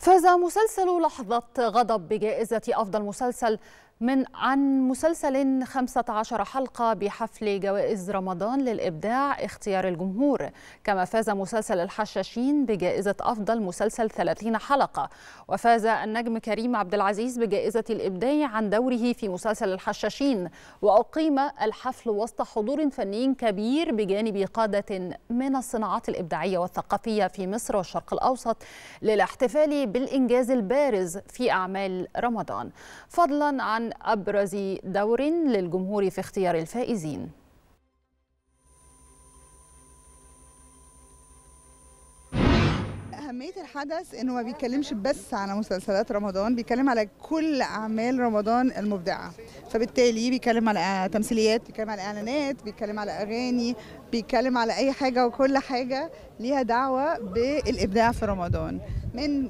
فاز مسلسل لحظة غضب بجائزة أفضل مسلسل من عن مسلسل 15 حلقة بحفل جوائز رمضان للإبداع اختيار الجمهور كما فاز مسلسل الحشاشين بجائزة أفضل مسلسل 30 حلقة وفاز النجم كريم عبد العزيز بجائزة الإبداع عن دوره في مسلسل الحشاشين وأقيم الحفل وسط حضور فني كبير بجانب قادة من الصناعات الإبداعية والثقافية في مصر والشرق الأوسط للاحتفال بالإنجاز البارز في أعمال رمضان فضلا عن أبرز دور للجمهور في اختيار الفائزين أهمية الحدث إنه ما بيتكلمش بس على مسلسلات رمضان بيتكلم على كل أعمال رمضان المبدعة فبالتالي بيتكلم على تمثيليات بيتكلم على إعلانات بيتكلم على أغاني بيتكلم على أي حاجة وكل حاجة ليها دعوة بالإبداع في رمضان من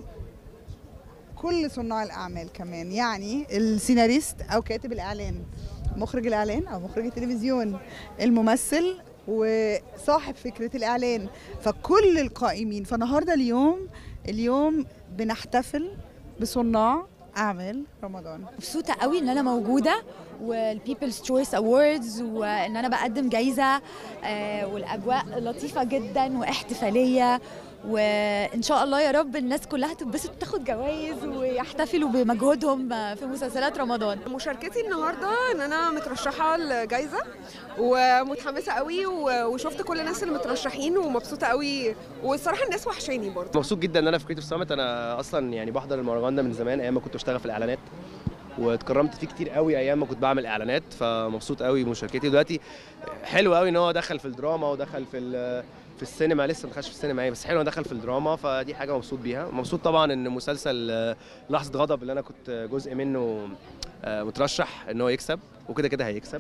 كل صناع الأعمال كمان يعني السيناريست أو كاتب الإعلان مخرج الإعلان أو مخرج التلفزيون الممثل وصاحب فكرة الإعلان فكل القائمين فالنهاردة اليوم اليوم بنحتفل بصناع أعمال رمضان مبسوطة قوي إن أنا موجودة والبيبلز تشويس أووردز وإن أنا بقدم جايزة آه، والأجواء لطيفة جدا واحتفالية وإن شاء الله يا رب الناس كلها تتبسط وتاخد جوائز ويحتفلوا بمجهودهم في مسلسلات رمضان مشاركتي النهارده ان انا مترشحه لجائزه ومتحمسه قوي و- وشفت كل الناس اللي مترشحين ومبسوطه قوي والصراحه الناس وحشاني برضه مبسوط جدا ان انا في كريتيف سامت انا اصلا يعني بحضر المهرجان ده من زمان ايام ما كنت بشتغل في الاعلانات واتكرمت فيه كتير قوي ايام ما كنت بعمل اعلانات فمبسوط قوي بمشاركتي دلوقتي حلو قوي ان هو دخل في الدراما ودخل في ال- في السينما لسه ما دخلش في السينما يعني بس حلو انه دخل في الدراما فدي حاجه مبسوط بيها مبسوط طبعا ان مسلسل آه، لحظه غضب اللي انا كنت جزء منه آه، مترشح ان هو يكسب وكده كده هيكسب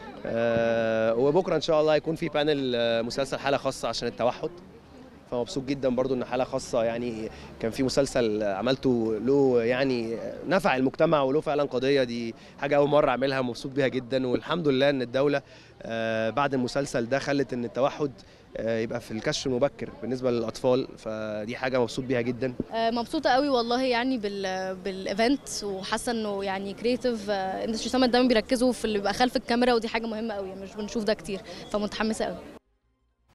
آه، وبكره ان شاء الله هيكون في بانل آه، مسلسل حاله خاصه عشان التوحد فمبسوط جدا برضو ان حاله خاصه يعني كان في مسلسل عملته له يعني نفع المجتمع وله فعلا قضيه دي حاجه اول مره اعملها مبسوط بيها جدا والحمد لله ان الدوله آه، بعد المسلسل ده خلت ان التوحد آه، يبقى في الكشف المبكر بالنسبه للاطفال فدي حاجه مبسوط بيها جدا آه، مبسوطه قوي والله يعني بال بالايفنت وحاسه انه يعني كريتيف اندستري سامت دايما بيركزوا في اللي بيبقى خلف الكاميرا ودي حاجه مهمه قوي مش بنشوف ده كتير فمتحمسه قوي